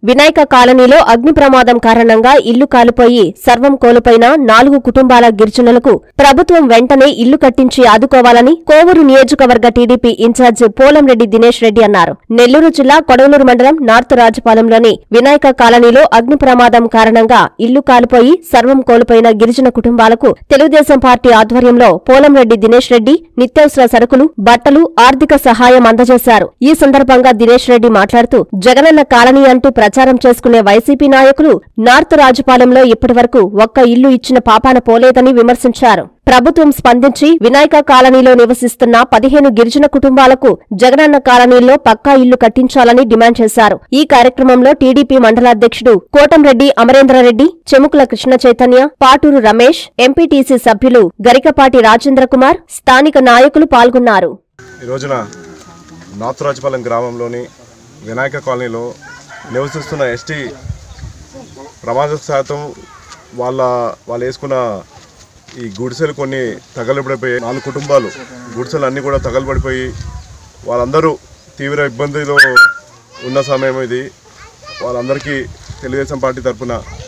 వినాయక కాలనీలో అగ్ని ప్రమాదం కారణంగా ఇల్లు కాలిపోయి సర్వం కోల్పోయిన నాలుగు కుటుంబాల గిరిజనులకు ప్రభుత్వం వెంటనే ఇల్లు కట్టించి ఆదుకోవాలని కోవూరు నియోజకవర్గ టీడీపీ ఇన్ఛార్జ్ పోలంరెడ్డి దినేష్ రెడ్డి అన్నారు నెల్లూరు జిల్లా కొడవలూరు మండలం నార్త్ రాజపాలెంలోని వినాయక కాలనీలో అగ్ని ప్రమాదం కారణంగా ఇల్లు కాలిపోయి సర్వం కోల్పోయిన గిరిజన కుటుంబాలకు తెలుగుదేశం పార్టీ ఆధ్వర్యంలో పోలంరెడ్డి దినేష్ రెడ్డి నిత్యావసర సరుకులు బట్టలు ఆర్థిక సహాయం అందజేశారు ఈ సందర్భంగా దినేష్ రెడ్డి మాట్లాడుతూ జగనన్న కాలనీ అంటూ ప్రచారం చేసుకునే వైసీపీ నాయకులు నార్త్ రాజపాలెంలో ఇప్పటివరకు ఒక్క ఇల్లు ఇచ్చిన పాపాన పోలేదని విమర్శించారు ప్రభుత్వం స్పందించి వినాయక కాలనీలో నివసిస్తున్న పదిహేను గిరిజన కుటుంబాలకు జగనన్న కాలనీలో పక్కా ఇల్లు కట్టించాలని డిమాండ్ చేశారు ఈ కార్యక్రమంలో టీడీపీ మండలాధ్యక్షుడు కోటంరెడ్డి అమరేంద్రరెడ్డి చెముకుల కృష్ణ చైతన్య పాటూరు రమేష్ ఎంపీటీసీ సభ్యులు గరికపాటి రాజేంద్ర కుమార్ స్థానిక నాయకులు పాల్గొన్నారు ఈ రోజున నార్త్ రాజపాలెం గ్రామంలోని వినాయక కాలనీలో నివసిస్తున్న ఎస్టీ ప్రమాద శాతం వాళ్ళ వాళ్ళు వేసుకున్న ఈ గుడిసెలు కొన్ని తగలబడిపోయి నాలుగు కుటుంబాలు గుడిసెలు అన్నీ కూడా తగలబడిపోయి వాళ్ళందరూ తీవ్ర ఇబ్బందిలో ఉన్న సమయం ఇది వాళ్ళందరికీ తెలుగుదేశం పార్టీ తరఫున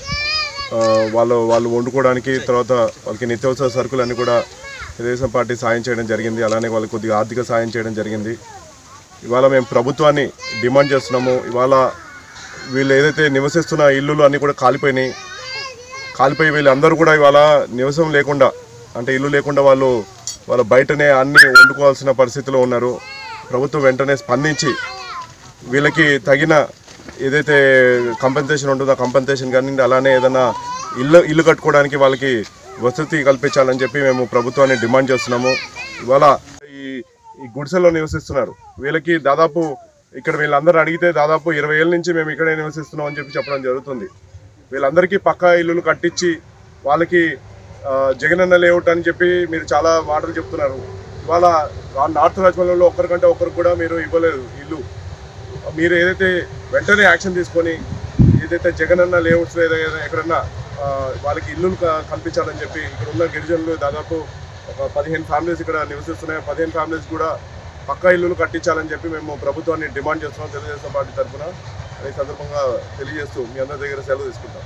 ఆ, వాళ్ళు వాళ్ళు వండుకోవడానికి తర్వాత వాళ్ళకి నిత్యావసర సరుకులన్నీ కూడా తెలుగుదేశం పార్టీ సాయం చేయడం జరిగింది అలానే వాళ్ళకి కొద్దిగా ఆర్థిక సాయం చేయడం జరిగింది ఇవాళ మేము ప్రభుత్వాన్ని డిమాండ్ చేస్తున్నాము ఇవాళ వీళ్ళు ఏదైతే నివసిస్తున్న ఇల్లులు అన్నీ కూడా కాలిపోయినాయి కాలిపోయి వీళ్ళందరూ కూడా ఇవాళ నివసం లేకుండా అంటే ఇల్లు లేకుండా వాళ్ళు వాళ్ళ బయటనే అన్ని వండుకోవాల్సిన పరిస్థితిలో ఉన్నారు ప్రభుత్వం వెంటనే స్పందించి వీళ్ళకి తగిన ఏదైతే కంపెన్సేషన్ ఉంటుందో ఆ కంపెన్సేషన్ కానీ అలానే ఏదైనా ఇల్లు ఇల్లు కట్టుకోవడానికి వాళ్ళకి వసతి కల్పించాలని చెప్పి మేము ప్రభుత్వాన్ని డిమాండ్ చేస్తున్నాము ఇవాళ ఈ ఈ గుడిసెల్లో నివసిస్తున్నారు వీళ్ళకి దాదాపు ఇక్కడ వీళ్ళందరూ అడిగితే దాదాపు ఇరవై ఏళ్ళ నుంచి మేము ఇక్కడే నివసిస్తున్నాం అని చెప్పి చెప్పడం జరుగుతుంది వీళ్ళందరికీ పక్కా ఇల్లులు కట్టించి వాళ్ళకి ఆ, జగనన్న లేఅవుట్ అని చెప్పి మీరు చాలా మాటలు చెప్తున్నారు ఇవాళ ఆ నార్త్ రాజమండ్రిలో ఒక్కరికంటే ఒకరు కూడా మీరు ఇవ్వలేదు ఇల్లు మీరు ఏదైతే వెంటనే యాక్షన్ తీసుకొని ఏదైతే జగనన్న లేఅవుట్స్ ఏదైనా ఎక్కడన్నా ఆ, వాళ్ళకి ఇల్లులు క- కల్పించాలని చెప్పి ఇక్కడ ఉన్న గిరిజనులు దాదాపు ఒక పదిహేను ఫ్యామిలీస్ ఇక్కడ నివసిస్తున్నాయి పదిహేను ఫ్యామిలీస్ కూడా పక్కా ఇల్లులు కట్టించాలని చెప్పి మేము ప్రభుత్వాన్ని డిమాండ్ చేస్తున్నాం తెలుగుదేశం పార్టీ తరఫున ఈ సందర్భంగా తెలియజేస్తూ మీ అందరి దగ్గర సెలవు తీసుకుంటాం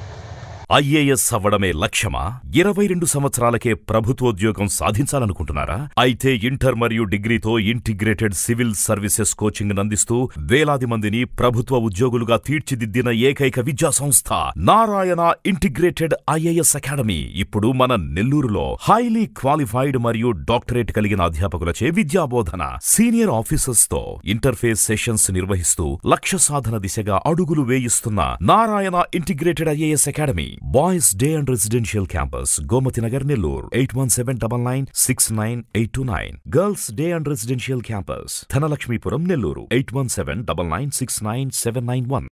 ఐఏఎస్ అవ్వడమే లక్ష్యమా ఇరవై రెండు సంవత్సరాలకే ప్రభుత్వోద్యోగం సాధించాలనుకుంటున్నారా అయితే ఇంటర్ మరియు డిగ్రీతో ఇంటిగ్రేటెడ్ సివిల్ సర్వీసెస్ కోచింగ్ అందిస్తూ వేలాది మందిని ప్రభుత్వ ఉద్యోగులుగా తీర్చిదిద్దిన ఏకైక విద్యా సంస్థ నారాయణ ఇంటిగ్రేటెడ్ ఐఏఎస్ అకాడమీ ఇప్పుడు మన నెల్లూరులో హైలీ క్వాలిఫైడ్ మరియు డాక్టరేట్ కలిగిన అధ్యాపకులచే విద్యాబోధన సీనియర్ ఆఫీసర్స్ తో ఇంటర్ఫేస్ సెషన్స్ నిర్వహిస్తూ లక్ష్య సాధన దిశగా అడుగులు వేయిస్తున్న Narayana integrated IAS academy boys day and residential campus Gomathi Nagar Nellore eight one seven double nine six nine eight two nine girls day and residential campus Dhanalakshmipuram Nellore eight one seven double nine six nine seven nine one